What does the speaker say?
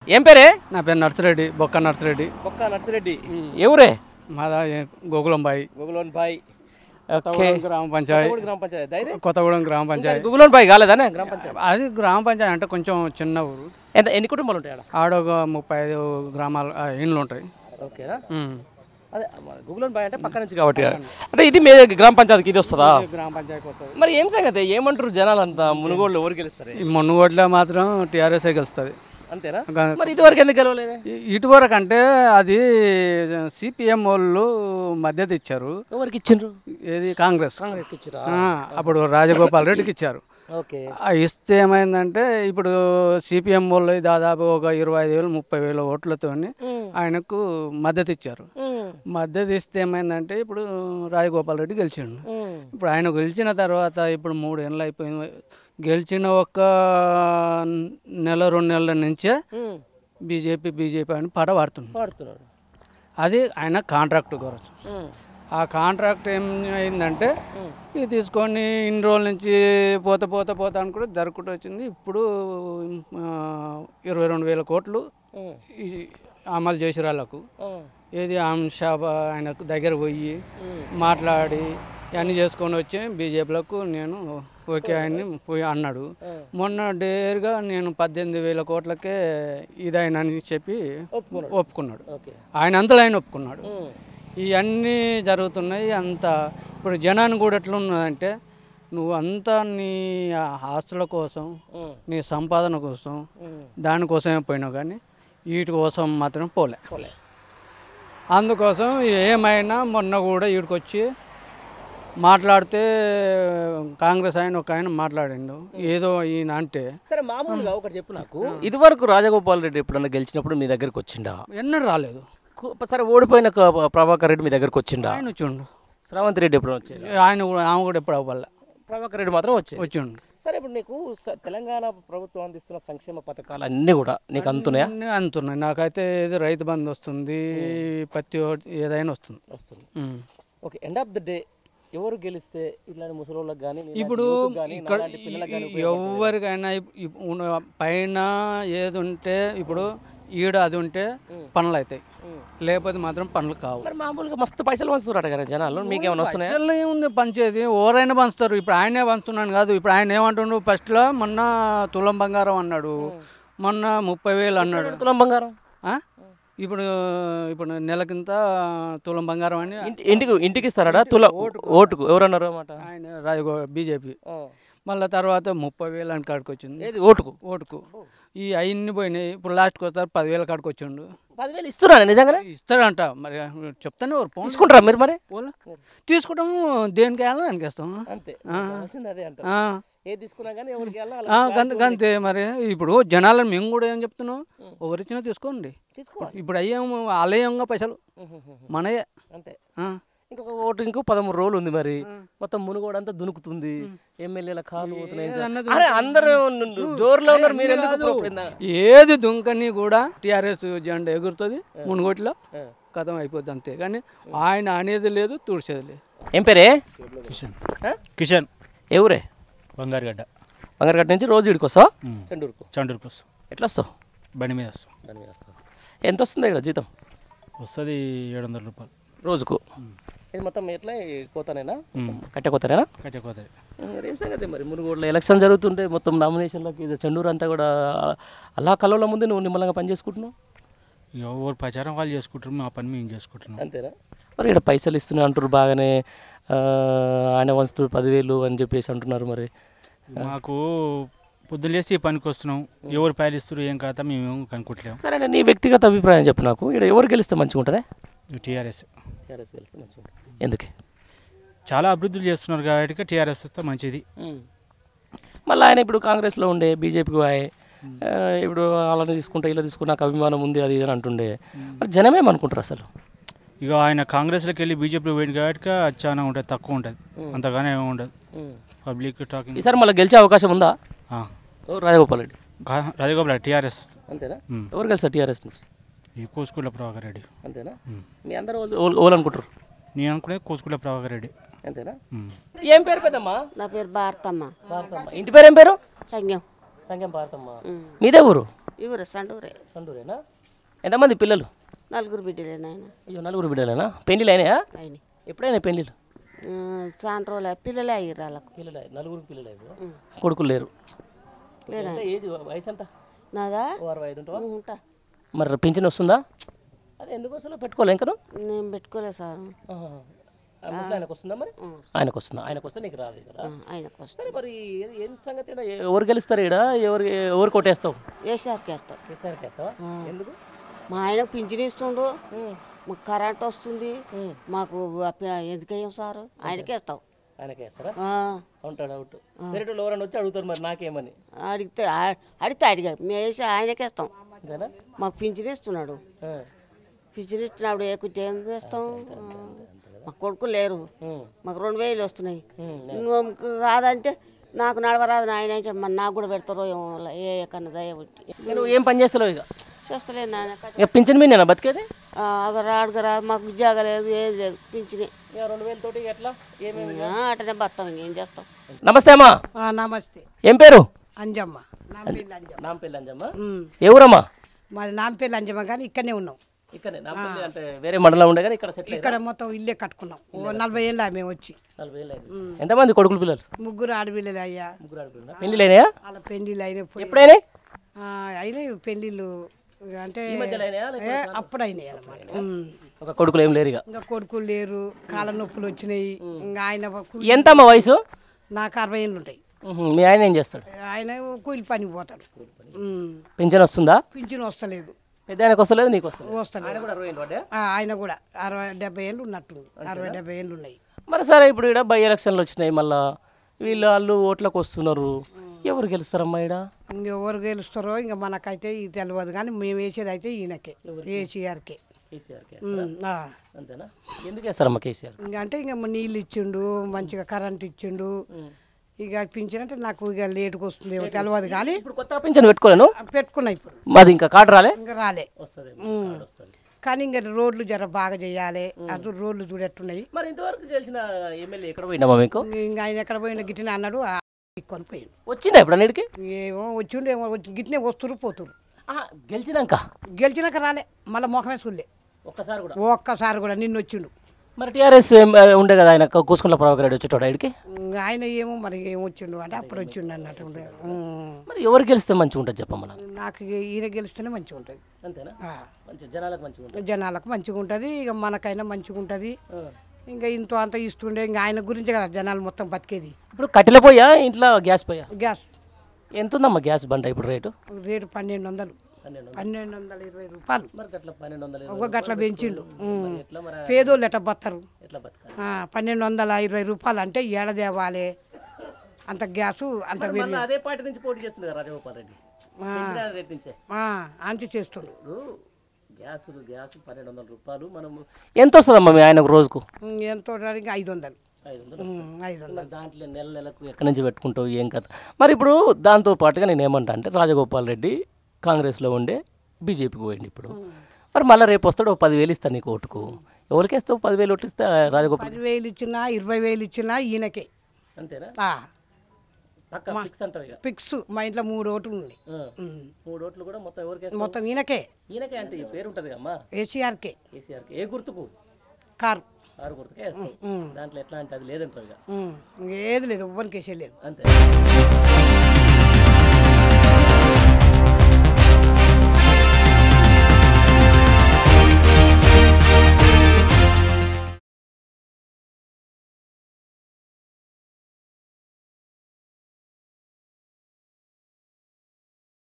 ఏం పేరే నా పేరు నర్సిరెడ్డి బొక్క నర్సిరెడ్డి బొక్క నర్సిరెడ్డి ఎవరే మాదా గోకులంబాయి గుగులోన్ బాయ్ ఓకే కొత్తగూడెం గ్రామ పంచాయతీ గ్రామ పంచాయతీ అయితే కొత్తగూడెం గ్రామ పంచాయతీ గుగులోన్ బాయ్ కాలేదానే గ్రామ పంచాయతీ అది గ్రామ పంచాయతీ అంటే కొంచెం చిన్న ఊరు ఎంత ఎన్ని కుటుంబాలు ఉంటాయి ఆడ ఆడ ఒక ముప్పై ఐదు గ్రామాలు ఆ, ఇండ్లు ఉంటాయి ఓకేనా ఉమ్. అదే గుగులోన్ బాయ్ అంటే పక్క నుంచి కాబట్టి అంటే ఇది మీ గ్రామ పంచాయతీకి ఇది వస్తుందా ఇది గ్రామ పంచాయతీ వస్తుంది మరి ఏం సంగతి ఏమంటారు జనాలు అంతా మునుగోళ్ళు ఎవరు గెలుస్తారు ఈ మొన్నగోడ్లో మాత్రం టీఆర్ఎస్ఏ గెలుస్తుంది అంతేనా గా- మరి ఇదివరకు ఎందుకు గెలవలేదే ఇ- ఇటువరకు అంటే అది సిపిఎం వాళ్ళు మద్దతు ఇచ్చారు ఎవరికి ఇచ్చిండ్రు ఏది కాంగ్రెస్ కాంగ్రెస్కి ఇచ్చిరా ఆ, అప్పుడు రాజగోపాల్ రెడ్డికి ఇచ్చారు ఓకే ఆ ఇస్తే ఏమైందంటే ఇప్పుడు సిపిఎం వాళ్ళు దాదాపు ఒక ఇరవై ఐదు వేలు ముప్పై వేల ఓట్లతో ఆయనకు మద్దతు ఇచ్చారు మద్దతు ఇస్తే ఏమైందంటే ఇప్పుడు రాజగోపాల్ రెడ్డి గెలిచిండు ఇప్పుడు ఆయన గెలిచిన తర్వాత ఇప్పుడు మూడు ఏళ్ళు అయిపోయింది గెలిచిన ఒక్క నెల రెండు నెలల నుంచే బీజేపీ బీజేపీ అని పాట పాడుతుంది పాడుతున్నాడు అది ఆయన కాంట్రాక్ట్ గురించి ఆ కాంట్రాక్ట్ ఏం అయిందంటే ఇది తీసుకొని ఇన్ని రోజుల నుంచి పోత పోత పోత అనుకుంటే జరుపుకుంటూ వచ్చింది ఇప్పుడు ఆ, ఇరవై రెండు వేల కోట్లు ఈ అమలు చేసి వాళ్ళకు ఏది అంశాబ ఆయనకు దగ్గర పోయి మాట్లాడి ఇవన్నీ చేసుకొని వచ్చి బీజేపీలకు నేను ఓకే అని పోయి అన్నాడు మొన్న డేర్గా నేను పద్దెనిమిది వేల కోట్లకే ఇదైనా అని చెప్పి ఒప్పుకున్నాడు ఓకే ఆయన అంతలో ఆయన ఒప్పుకున్నాడు ఇవన్నీ జరుగుతున్నాయి అంత ఇప్పుడు జనాన్ని కూడా ఎట్లున్నదంటే నువ్వు అంతా నీ ఆస్తుల కోసం నీ సంపాదన కోసం దానికోసమే పోయినావు కానీ వీటి కోసం మాత్రం పోలే పోలే అందుకోసం ఏమైనా మొన్న కూడా వీడికొచ్చి మాట్లాడితే కాంగ్రెస్ ఆయన ఒక ఆయన మాట్లాడిండు ఏదో ఈయన అంటే సరే మామూలుగా ఒకటి చెప్పు నాకు ఇదివరకు రాజగోపాల్ రెడ్డి ఎప్పుడన్నా గెలిచినప్పుడు మీ దగ్గరికి వచ్చిండా ఎన్నడూ రాలేదు కు- సరే ఓడిపోయిన క- ప్రభాకర్ రెడ్డి మీ దగ్గరికి వచ్చిండా ఆయన వచ్చిండు శ్రావంత్ రెడ్డి ఎప్పుడు వచ్చాడు ఆయన కూడా ఆమె కూడా ఎప్పుడు అవ్వాల ప్రభాకర్ రెడ్డి మాత్రం వచ్చాడు వచ్చిండు సరే ఇప్పుడు నీకు స- తెలంగాణ ప్రభుత్వం అందిస్తున్న సంక్షేమ పథకాలు అన్నీ కూడా నీకు అందుతున్నాయా అన్నీ అందుతున్నాయి నాకైతే ఏది రైతు బంధు వస్తుంది పత్తి ఓ- ఏదైనా వస్తుంది వస్తుంది um. Okay end of the day ఎవరు గెలిస్తే ఇట్లాంటి ముసలోళ్ళకి కానీ ఇప్పుడు ఇక్కడ ఎవరికైనా ఇప్- ఇప్ ఉన్న- పైన ఏది ఉంటే ఇప్పుడు ఈడ అది ఉంటే పనులు అవుతాయి లేకపోతే మాత్రం పనులు కావు మరి మామూలుగా మస్తు పైసలు పంచుతున్నారట కదా జనాలు మీకేమైనా వస్తున్నాయా అసలు ఏముంది పంచేది ఎవరైనా పంచుతారు ఇప్పుడు ఆయనే పంచుతున్నాను కాదు ఇప్పుడు ఆయన ఏమంటుండు ఫస్ట్లో మొన్న తులం బంగారం అన్నాడు మొన్న ముప్పై వేలు అన్నాడు తులం బంగారం ఆ? ఇప్పుడు ఇప్పుడు నెలకింత తులం బంగారం అని ఇంటి ఇంటికి ఇంటికి ఇస్తారా తుల ఓటుకు ఎవరన్నారు అన్నమాట ఆయన రాజగో బీజేపీ మళ్ళీ తర్వాత ముప్పై వేలు అని కాడికి వచ్చింది ఏది ఓటుకు ఓటుకు ఈ అవన్నీ పోయినాయి ఇప్పుడు లాస్ట్కి వస్తారు పదివేల కాడికి వచ్చిండు పదివేలు ఇస్తున్నారా నిజంగానే ఇస్తారంట మరి చెప్తానే ఎవరు ఫోన్ తీసుకుంటారా మీరు మరి పోలే. తీసుకుంటాము దేనికి వెళ్ళాలి దానికి ఇస్తాం అంతే కావాల్సింది అదే అంటారు ఆ. ఏది తీసుకున్నా కానీ ఎవరికి వెళ్ళాలి ఆ, గంత గంతే మరి ఇప్పుడు జనాలను మేము కూడా ఏం చెప్తున్నాం ఎవరిచ్చినా తీసుకోండి తీసుకోవాలి ఇప్పుడు అయ్యాం ఆలయంగా పైసలు మనయే అంతే ఆ. ఇంకొక ఓటు ఇంకో పదమూడు రోజులు ఉంది మరి మొత్తం మునుగోడు అంతా దునుకుతుంది ఎమ్మెల్యేల కాళ్ళు పోతున్నాయి ఏదన్నది అరే అందరూ జోరులో ఉన్నారు మీరు ఎందుకు కాదు. ఇప్పుడు ఇందా- ఏది దుంకని కూడా టిఆర్ఎస్ జెండా ఎగురుతుంది మునుగోటిలో కథం అయిపోద్ది అంతే కానీ ఆయన అనేది లేదు తుడిచేది లేదు ఏం పేరే కిషన్ ఆ? కిషన్ ఏ ఊరే బంగారుగడ్డ బంగారగట్ట నుంచి రోజు ఇడికి వస్తావు ఉమ్. చెండూరుకు చండూరు కోసం ఎట్లా వస్తావు బండి మీద వస్తాం దాని మీద వస్తావు ఎంత వస్తుంది ఇక్కడ జీతం వస్తుంది ఏడు వందల రూపాయలు రోజుకు ఇది మొత్తం ఎట్లా ఈ కోతనేనా కట్టె కోతనేనా కట్టకపోతుంది మరి ఏం సంగతి మరి మునుగోడులో ఎలక్షన్ జరుగుతుంటే మొత్తం నామినేషన్లకి ఇది చెండూరు అంతా కూడా అలా కళ్ళలో ముందు నువ్వు నిమ్మలంగా పని చేసుకుంటున్నావు ఇక ఎవరు ప్రచారం వాళ్ళు చేసుకుంటారు మా పని మేము చేసుకుంటున్నాం అంతేనా మరి ఇక్కడ పైసలు ఇస్తున్నా అంటారు బాగానే ఆ, ఆయన వంశతుడు పదివేలు అని చెప్పేసి అంటున్నారు మరి మాకు పొద్దున్న లేసి ఈ పనికి వస్తున్నాం ఎవరు పాలిస్తారు ఏం కాదా మేము కనుక్కోవట్లేము సరే నీ వ్యక్తిగత అభిప్రాయం చెప్పు నాకు ఇక్కడ ఎవరు గెలిస్తే మంచిగా ఉంటుందా టీఆర్ఎస్ టీఆర్ఎస్ గెలిస్తే మంచిగా ఉంటుంది ఎందుకే చాలా అభివృద్ధులు చేస్తున్నారు కాబట్టి టీఆర్ఎస్ వస్తే మంచిది మళ్ళీ ఆయన ఇప్పుడు కాంగ్రెస్లో ఉండే బీజేపీకి పోయే ఆ, ఇప్పుడు అలానే తీసుకుంటా ఇలా తీసుకుంటా నాకు అభిమానం ఉంది అది ఇది అని అంటుండే మరి జనమేమనుకుంటారు అసలు ఇక ఆయన కాంగ్రెస్లోకి వెళ్ళి బీజేపీలో పోయింది కాబట్టి చాలా ఉంటుంది తక్కువ ఉంటుంది అంతగానే ఏమి ఉండదు పబ్లిక్ టాకింగ్ ఈసారి మళ్ళీ గెలిచే అవకాశం ఉందా ఓ రాజగోపాల్ రెడ్డి రాజగోపాల్ టీఆర్ఎస్ అంతేనా ఉమ్. ఎవరు గెలుస్తారు టీఆర్ఎస్ నుంచి ఈ కోసుకుల ప్రభాకర్ రెడ్డి అంతేనా ఉమ్. మీ అందరూ ఓల్- ఓల్ అనుకుంటారు నేను అనుకునే కోసుకుల ప్రభాకర్ రెడ్డి అంతేనా ఉమ్. ఏం పేరు పెద్దమ్మా నా పేరు భారతమ్మ భారతమ్మ ఇంటి పేరు ఏం పేరు సంఘం సంఖ్యం భారతమ్మ మీదే ఊరు ఇవరే సండూరే సండూరేనా ఎంతమంది పిల్లలు నలుగురు బిడ్డలే నాయన అయ్యో నలుగురు బిడ్డలేనా పెళ్ళిళ్ళు అయినాయా ఆయన ఎప్పుడైనా పెళ్ళిళ్ళు చాలా రోజులు పిల్లలే అయ్యారు వాళ్ళకు పిల్లలు నలుగురు పిల్లలు అయిపోయి కొడుకులు లేరు లేరా ఎంత ఏజ్ వయసు ఎంత నాదా ఓ అరవై ఐదు ఉంటావా ఉంటా మరి పింఛన్ వస్తుందా అదే ఎందుకు అసలు పెట్టుకోలే ఇంకా నేను పెట్టుకోలేదు సార్ ఆయనకు వస్తుందా మరి ఆయనకు వస్తుందా ఆయనకు వస్తే నీకు రాదు కదా ఆ, ఆయనకు వస్తుంది సరే మరి ఏ- ఏం సంగతి అయినా ఏ- ఎవరు గెలుస్తారు ఇక్కడ ఎవరు ఎవరు కొట్టేస్తావు వేసారికి వేస్తారు కేసీఆర్కి వేస్తావా ఎందుకు మా ఆయనకు పింఛన్ ఇస్తుండు మాకు కరెంట్ వస్తుంది మాకు ఆ పి- ఎందుకయ్యాం సార్ ఆయనకే వేస్తాం ఆయనకి వేస్తారా ఆ, ఉంటాడు అవుట్ వేరే వాళ్ళు ఎవరైనా వచ్చి అడుగుతారు మరి నాకేమని అడిగితే ఆ- అడిగితే అడిగా మేము వేసి ఆయనకే వేస్తాం అంతేనా మాకు పింఛన్ ఇస్తున్నాడు ఆ. పింఛన్ ఇచ్చినప్పుడు ఏ కుట్టి ఏం చేస్తాం ఆ, మా కొడుకు లేరు ఉమ్. మాకు రెండు వేలు వస్తున్నాయి ఉమ్. నువ్వు కాదంటే నాకు నడవరాదు నాయన అంటే మరి నాకు కూడా పెడతారో ఏమో ఏ కన్నా దయ పెట్టి ఇక నువ్వు ఏం పని చేస్తలేవు ఇక చేస్తలేదు నాయన ఇక పింఛన్ మీద నేను బతికేది అగరా అడగరా మాకు ఉద్యోగం లేదు ఏది లేదు పింఛని ఇక రెండు వేల తోటి ఎట్లా ఏమేమి ఆ, అటనే బతాం ఇంకేం చేస్తాం నమస్తే అమ్మా ఆ, నమస్తే ఏం పేరు అంజమ్మ నాంపల్లి అంజమ్మ నాంపల్లి అంజమ్మ ఉమ్. ఏ ఊరమ్మా మాది నాంపల్లి అంజమ్మ కానీ ఇక్కడనే ఉన్నాం ఇక్కడనే నాంపల్లి అంటే వేరే మండలం ఉండే కానీ ఇక్కడ సెటిల్ ఇక్కడ మొత్తం ఇల్లే కట్టుకున్నాం ఓ నలభై ఏళ్ళ మేము వచ్చి నలభై ఏళ్ళు అయింది ఎంతమంది కొడుకులు పిల్లలు ముగ్గురు ఆడపిల్లలు అయ్యా ముగ్గురు ఆడపిల్లలా? పెళ్ళిళ్ళు అయినాయా వాళ్ళ పెళ్ళిళ్ళు అయినాయి పోయి ఎప్పుడైనా ఆ, అయినాయి పెళ్ళిళ్ళు అంటే మధ్యలో అయినాయా ఏ, అప్పుడు అయినాయి అనమాట ఉమ్. ఒక కొడుకులు ఏం లేరు ఇక ఇంకా కొడుకులు లేరు కాళ్ళ నొప్పులు వచ్చినాయి ఇంకా ఆయన కు- ఎంతమ్మా వయసు నాకు అరవై ఏళ్ళు ఉంటాయి ఉహు, మీ ఆయన ఏం చేస్తాడు ఆయన కూలి పనికి పోతాడు ఉమ్. పింఛన్ వస్తుందా పింఛన్ వస్తలేదు పెద్ద ఆయనకు వస్తలేదు నీకు వస్తుంది వస్తలేదు ఆయన కూడా అరవై ఏళ్ళు పడ్డా ఆ, ఆయన కూడా అరవై డెబ్బై ఏళ్ళు ఉన్నట్టుంది అరవై డెబ్బై ఏళ్ళు ఉన్నాయి మరి సరే ఇప్పుడు ఇక్కడ బై ఎలక్షన్లు వచ్చినాయి మళ్ళా వీళ్ళు వాళ్ళు ఓట్లకు వస్తున్నారు ఎవరు గెలుస్తారమ్మా ఇక్కడ ఇంకెవరు గెలుస్తారో ఇంకా మనకైతే ఇది తెలియదు కానీ మేము వేసేది అయితే ఈయనకే కేసీఆర్కే కేసీఆర్కి ఉమ్, ఆ. అంతేనా ఎందుకు వేస్తారమ్మా కేసీఆర్ ఇంకా అంటే ఇంకా నీళ్ళు ఇచ్చిండు మంచిగా కరెంట్ ఇచ్చిండు ఇక పింఛన్ అంటే నాకు ఇక లేటుకు వస్తుంది ఏమో తెలియదు కానీ ఇప్పుడు కొత్త పింఛన్ పెట్టుకోలేను పెట్టుకున్నా ఇప్పుడు మాది ఇంకా కార్డు రాలే ఇంకా రాలే వస్తుంది వస్తుంది కానీ ఇంకా రోడ్లు జర బాగా చేయాలి అటు రోడ్లు చూడట్టున్నాయి మరి ఇంతవరకు గెలిచిన ఎమ్మెల్యే ఎక్కడ పోయినామా మీకు ఇంకా ఆయన ఎక్కడ పోయిన గిట్టిన అన్నాడు ఆ కొనిపోయింది వచ్చిందా ఇప్పుడు అన్నిటికి ఏమో వచ్చిండు ఏమో వచ్చి గిట్టినే వస్తురు పోతురు గెలిచినాక గెలిచినాక రాలే మళ్ళీ మొఖమే చూడలే ఒక్కసారి కూడా ఒక్కసారి కూడా నిన్న వచ్చిండు మరి టీఆర్ఎస్ ఉండే కదా ఆయన కూసుకుంట్ల ప్రభాకర్ రెడ్డి వచ్చేటోడు ఆయనకి ఇంకా ఆయన ఏమో మరి ఏం వచ్చిండు అంటే అప్పుడు వచ్చిండు అన్నట్టు ఉండే. ఉమ్. మరి ఎవరు గెలిస్తే మంచిగా ఉంటుంది చెప్పమ్మా నాకు నాకు ఇక ఈయన గెలిస్తేనే మంచిగా ఉంటుంది అంతేనా మంచి జనాలకు మంచిగా ఉంటుంది జనాలకు మంచిగా ఉంటుంది ఇక మనకైనా మంచిగా ఉంటుంది ఆ. ఇంకా ఇంత అంత ఇస్తుండే ఇంకా ఆయన గురించే కదా జనాలు మొత్తం బతికేది ఇప్పుడు కట్టెల పోయా ఇంట్లో గ్యాస్ పోయా గ్యాస్ ఎంత ఉందమ్మా గ్యాస్ బండ ఇప్పుడు రేటు రేటు పన్నెండు వందలు పన్నెండు పన్నెండు వందల ఇరవై రూపాయలు మరి గట్ల పన్నెండు వందలు ఇరవై ఒక గట్ల పెంచిండు ఉమ్. ఎట్లా మరి పేదోళ్ళు ఎట్ట బతారు ఎట్లా బతకాలి ఆ, పన్నెండు వందల ఇరవై రూపాయలు అంటే ఏడ తేవాలి అంత గ్యాసు అంత మరి పెరిగి మళ్ళీ అదే పార్టీ నుంచి పోటీ చేస్తుంది కదా రాజగోపాల్ రెడ్డి పెంచిన రేట్ నుంచే అంచి చేస్తుండు ఇప్పుడు గ్యాస్ గ్యాస్ పన్నెండు వందల రూపాయలు మనము ఎంత వస్తుందమ్మా మీ ఆయనకు రోజుకు ఉమ్, ఎంతో ఇంకా ఐదు వందలు ఐదు వందలు ఉమ్, ఐదు వందలు మరి దాంట్లో నెల నెలకు ఎక్కడి నుంచి పెట్టుకుంటావు ఏం కథ మరి ఇప్పుడు దాంతో పాటుగా నేను ఏమంటా అంటే రాజగోపాల్ రెడ్డి కాంగ్రెస్లో ఉండే బీజేపీకి పోయింది ఇప్పుడు మరి మళ్ళీ రేపు వస్తాడు ఓ పదివేలు ఇస్తాను నీకు ఓటుకు ఎవరికి ఇస్తావు పదివేలు ఓటు ఇస్తే రాజగోపాల్ పదివేలు ఇచ్చినా ఇరవై వేలు ఇచ్చినా ఈయనకే అంతేనా ఆ, పక్క ఫిక్స్ అంటావు ఇక ఫిక్స్ మా ఇంట్లో మూడు ఓట్లు ఉన్నాయి ఆ. ఉమ్. మూడు ఓట్లు కూడా మొత్తం ఎవరికి వేస్తావు? మొత్తం ఈయనకే ఈయనకే అంటే ఈ పేరు ఉంటుంది అమ్మా ఏసీఆర్కే కేసీఆర్కి ఏ గుర్తుకు కారు ఆరు గుర్తుకే వేస్తావు ఉమ్. దాంట్లో ఎట్లా అంటే అది లేదంటావు ఇక ఉమ్, ఏది లేదు ఎవ్వరికి వేసేది లేదు అంతే